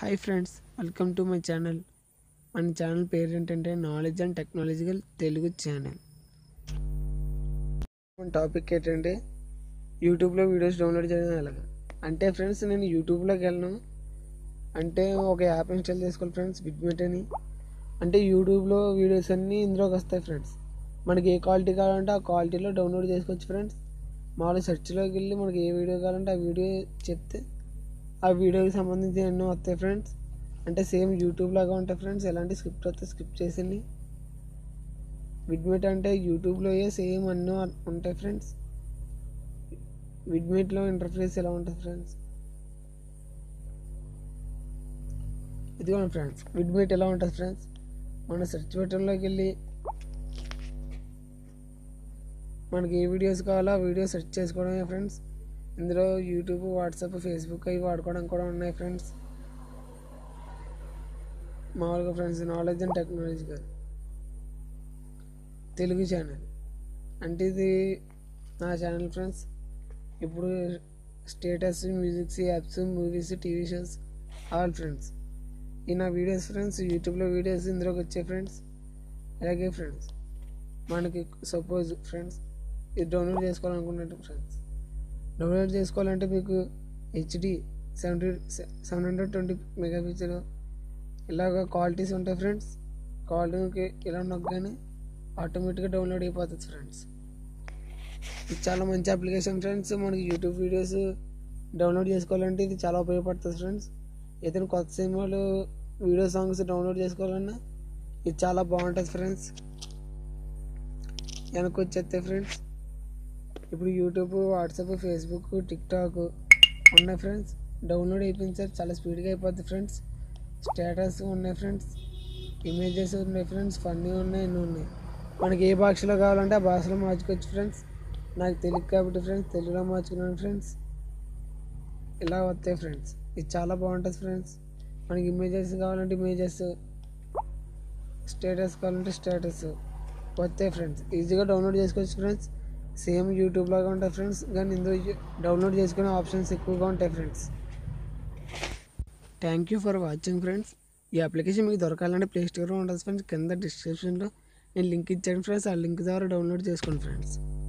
hi friends welcome to my channel మన channel పేరు ఏంటంటే knowledge and technological Telugu channel మన టాపిక్ ఏంటంటే యూట్యూబ్లో వీడియోస్ డౌన్లోడ్ చేయడం ఎలాగా అంటే ఫ్రెండ్స్ నేను యూట్యూబ్లోకి వెళ్ళను అంటే ఒక యాప్ ఇన్స్టాల్ చేసుకోవాలి ఫ్రెండ్స్ బిగ్మెట్ అని అంటే యూట్యూబ్లో వీడియోస్ అన్నీ ఇందులోకి వస్తాయి ఫ్రెండ్స్ మనకి ఏ క్వాలిటీ కావాలంటే ఆ క్వాలిటీలో డౌన్లోడ్ చేసుకోవచ్చు ఫ్రెండ్స్ మామూలుగా సెర్చ్లోకి వెళ్ళి మనకి ఏ వీడియో కావాలంటే ఆ వీడియో చెప్తే ఆ వీడియోకి సంబంధించి ఎన్నో వస్తాయి ఫ్రెండ్స్ అంటే సేమ్ యూట్యూబ్ లాగా ఉంటాయి ఫ్రెండ్స్ ఎలాంటి స్క్రిప్ట్ వస్తే స్క్రిప్ట్ చేసింది విడ్మిట్ అంటే యూట్యూబ్లో సేమ్ అన్నీ ఉంటాయి ఫ్రెండ్స్ విడ్మిట్లో ఇంటర్ఫేస్ ఎలా ఉంటుంది ఫ్రెండ్స్ ఇదిగోండి ఫ్రెండ్స్ విడ్మిట్ ఎలా ఉంటుంది ఫ్రెండ్స్ మన సెర్చ్ బటన్లోకి వెళ్ళి మనకి ఏ వీడియోస్ కావాలో ఆ వీడియో సెర్చ్ చేసుకోవడమే ఫ్రెండ్స్ ఇందులో యూట్యూబ్ వాట్సాప్ ఫేస్బుక్ అవి వాడుకోవడం కూడా ఉన్నాయి ఫ్రెండ్స్ మామూలుగా friends knowledge and technological Telugu channel అంటే ఇది నా ఛానల్ ఫ్రెండ్స్ ఇప్పుడు status musics apps movies TV shows all friends ఈ నా వీడియోస్ ఫ్రెండ్స్ యూట్యూబ్లో వీడియోస్ ఇందులోకి వచ్చాయి ఫ్రెండ్స్ అలాగే ఫ్రెండ్స్ మనకి సపోజ్ ఫ్రెండ్స్ ఇది డౌన్లోడ్ చేసుకోవాలనుకున్నట్టు ఫ్రెండ్స్ డౌన్లోడ్ చేసుకోవాలంటే మీకు HD seventy seven hundred twenty mega picture ఇలాగ క్వాలిటీస్ ఉంటాయి ఫ్రెండ్స్ క్వాలిటీకి ఇలా నొక్కగానే ఆటోమేటిక్గా డౌన్లోడ్ అయిపోతుంది ఫ్రెండ్స్ ఇది చాలా మంచి అప్లికేషన్ ఫ్రెండ్స్ మనకి యూట్యూబ్ వీడియోస్ డౌన్లోడ్ చేసుకోవాలంటే ఇది చాలా ఉపయోగపడుతుంది ఫ్రెండ్స్ ఏదైనా కొత్త సినిమాలు వీడియో సాంగ్స్ డౌన్లోడ్ చేసుకోవాలన్నా ఇది చాలా బాగుంటుంది ఫ్రెండ్స్ వెనక్కి వచ్చేస్తే ఫ్రెండ్స్ ఇప్పుడు యూట్యూబ్ వాట్సాప్ ఫేస్బుక్ టిక్టాక్ ఉన్నాయి ఫ్రెండ్స్ డౌన్లోడ్ అయిపోయింది సార్ చాలా స్పీడ్గా అయిపోద్ది ఫ్రెండ్స్ స్టేటస్ ఉన్నాయి ఫ్రెండ్స్ ఇమేజెస్ ఉన్నాయి ఫ్రెండ్స్ ఫన్నీ ఉన్నాయి ఎన్ని ఉన్నాయి మనకి ఏ భాషలో కావాలంటే ఆ భాషలో మార్చుకోవచ్చు ఫ్రెండ్స్ నాకు తెలుగు కాబట్టి ఫ్రెండ్స్ తెలుగులో మార్చుకున్నాను ఫ్రెండ్స్ ఇలా వస్తాయి ఫ్రెండ్స్ ఇది చాలా బాగుంటుంది ఫ్రెండ్స్ మనకి ఇమేజెస్ కావాలంటే ఇమేజెస్ స్టేటస్ కావాలంటే స్టేటస్ వస్తాయి ఫ్రెండ్స్ ఈజీగా డౌన్లోడ్ చేసుకోవచ్చు ఫ్రెండ్స్ సేమ్ యూట్యూబ్ లాగా ఉంటాయి ఫ్రెండ్స్ కానీ ఇందులో డౌన్లోడ్ చేసుకునే ఆప్షన్స్ ఎక్కువగా ఉంటాయి friends thank you for watching friends ఈ అప్లికేషన్ మీకు దొరకాలంటే ప్లే స్టోర్లో ఉంటుంది ఫ్రెండ్స్ కింద డిస్క్రిప్షన్లో నేను లింక్ ఇచ్చాను ఫ్రెండ్స్ ఆ లింక్ ద్వారా డౌన్లోడ్ చేసుకోండి ఫ్రెండ్స్